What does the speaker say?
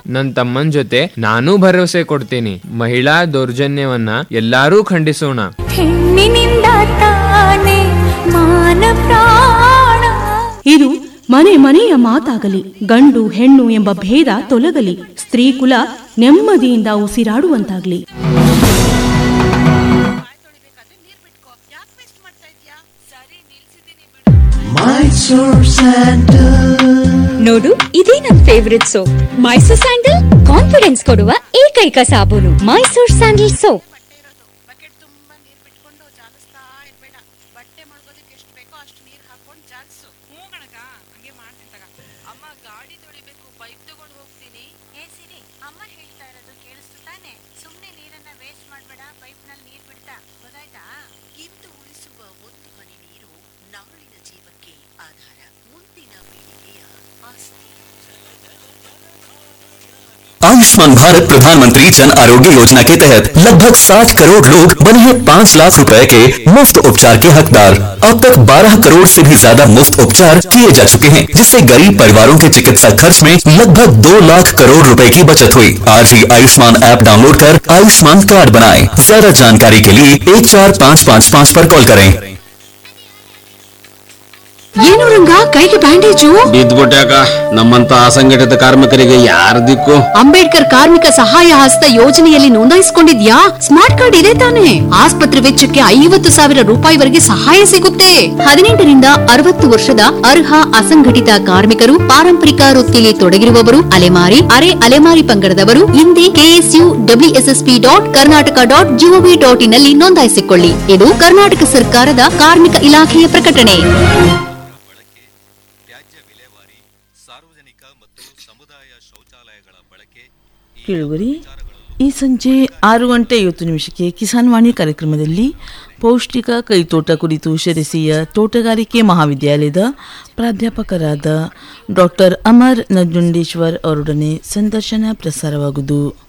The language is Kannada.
ನನ್ ತಮ್ಮನ್ ಜೊತೆ ನಾನೂ ಭರವಸೆ ಕೊಡ್ತೀನಿ ಮಹಿಳಾ ದೌರ್ಜನ್ಯವನ್ನ ಎಲ್ಲಾರೂ ಖಂಡಿಸೋಣ ಹೆಣ್ಣಿನಿಂದ ತಾನೆ ಮಾನ ಪ್ರಾಣ ಇದು ಮನೆ ಮನೆಯ ಮಾತಾಗಲಿ ಗಂಡು ಹೆಣ್ಣು ಎಂಬ ಭೇದ ತೊಲಗಲಿ ಸ್ತ್ರೀ ಕುಲ ನೆಮ್ಮದಿಯಿಂದ ಉಸಿರಾಡುವಂತಾಗ್ಲಿ ನೋಡು ಇದೇ ನನ್ favourite soap Mysore sandal confidence ಕೊಡುವ ಏಕೈಕ ಸಾಬೂನು ಮೈಸೂರ್ ಸ್ಯಾಂಡಲ್ ಸೋಪ್ ಬಕೆಟ್ ತುಂಬಾ ನೀರ್ ಬಿಟ್ಕೊಂಡು ಜಾಲಿಸ್ತಾ ಇರ್ಬೇಡ ಬಟ್ಟೆ ಮಳ್ಗೋದಕ್ಕೆ ಎಷ್ಟು ಬೇಕೋ ಅಷ್ಟು ನೀರ್ ಹಾಕೊಂಡು ಜಾಲಿಸು ಹ್ಞೂ ಕಣಕ ಹಂಗೆ ಮಾಡ್ತೀನಿ ತಗ ಅಮ್ಮ ಗಾಡಿ ತೊಳಿಬೇಕು ಪೈಪ್ ತಗೊಂಡು ಹೋಗ್ತೀನಿ ಏ ಸಿರಿ ಅಮ್ಮ ಹೇಳ್ತಾ ಇರೋದು ಕೇಳಿಸ್ತು ತಾನೆ ಸುಮ್ನೆ ನೀರನ್ನ ವೇಸ್ಟ್ ಮಾಡ್ಬೇಡ ಪೈಪ್ ನಲ್ಲಿ ನೀರ್ ಬಿಡ್ತಾ ಗೊತ್ತಾಯ್ತಾ ಇಂದು ಉಳಿಸುವ ಒಂದು ಹನಿ ನೀರು ನಾಳಿನ ಜೀವಕ್ಕೆ ಆಧಾರ ಮುಂದಿನ ಪೀಳಿಗೆಯ ಆಸ್ತಿ आयुष्मान भारत प्रधानमंत्री जन आरोग्य योजना के तहत लगभग 60 करोड़ लोग बने हैं 5 लाख रुपए के मुफ्त उपचार के हकदार अब तक 12 करोड़ से भी ज्यादा मुफ्त उपचार किए जा चुके हैं जिससे गरीब परिवारों के चिकित्सा खर्च में लगभग 2 लाख करोड़ रुपए की बचत हुई आज ही आयुष्मान ऐप डाउनलोड कर आयुष्मान कार्ड बनाएं ज्यादा जानकारी के लिए एक चार पाँच पाँच पाँच पर कॉल करें ಏನು ರಂಗ ಕೈಗೆ ಬ್ಯಾಂಡೇಜು ಬಿದ್ದ್ಬಿಟ್ಯಾಕ ನಮ್ಮಂತ ಅಸಂಘಟಿತ ಕಾರ್ಮಿಕರಿಗೆ ಯಾರ ದಿಕ್ಕು ಅಂಬೇಡ್ಕರ್ ಕಾರ್ಮಿಕ ಸಹಾಯ ಹಸ್ತ ಯೋಜನೆಯಲ್ಲಿ ನೋಂದಾಯಿಸಿಕೊಂಡಿದ್ಯಾ ಸ್ಮಾರ್ಟ್ ಕಾರ್ಡ್ ಇದೆ ತಾನೆ ಆಸ್ಪತ್ರೆ ವೆಚ್ಚಕ್ಕೆ ಐವತ್ತು ಸಾವಿರ ರೂಪಾಯಿವರೆಗೆ ಸಹಾಯ ಸಿಗುತ್ತೆ ಹದಿನೆಂಟರಿಂದ ಅರವತ್ತು ವರ್ಷದ ಅರ್ಹ ಅಸಂಘಟಿತ ಕಾರ್ಮಿಕರು ಪಾರಂಪರಿಕ ವೃತ್ತಿಯಲ್ಲಿ ತೊಡಗಿರುವವರು ಅಲೆಮಾರಿ ಅರೆ ಅಲೆಮಾರಿ ಪಂಗಡದವರು ಹಿಂದೆ KSU WSSP dot Karnataka dot GOV dot in ನಲ್ಲಿ ನೋಂದಾಯಿಸಿಕೊಳ್ಳಿ ಇದು ಕರ್ನಾಟಕ ಸರ್ಕಾರದ ಕಾರ್ಮಿಕ ಇಲಾಖೆಯ ಪ್ರಕಟಣೆ ಕೇಳುವರಿ ಈ ಸಂಜೆ ಆರು ಗಂಟೆ ಐವತ್ತು ನಿಮಿಷಕ್ಕೆ ಕಿಸಾನ್ ವಾಣಿ ಕಾರ್ಯಕ್ರಮದಲ್ಲಿ ಪೌಷ್ಟಿಕ ಕೈತೋಟ ಕುರಿತು ಶಿರಸಿಯ ತೋಟಗಾರಿಕೆ ಮಹಾವಿದ್ಯಾಲಯದ ಪ್ರಾಧ್ಯಾಪಕರಾದ ಡಾಕ್ಟರ್ ಅಮರ್ ನಂಜುಂಡೇಶ್ವರ್ ಅವರೊಡನೆ ಸಂದರ್ಶನ ಪ್ರಸಾರವಾಗುವುದು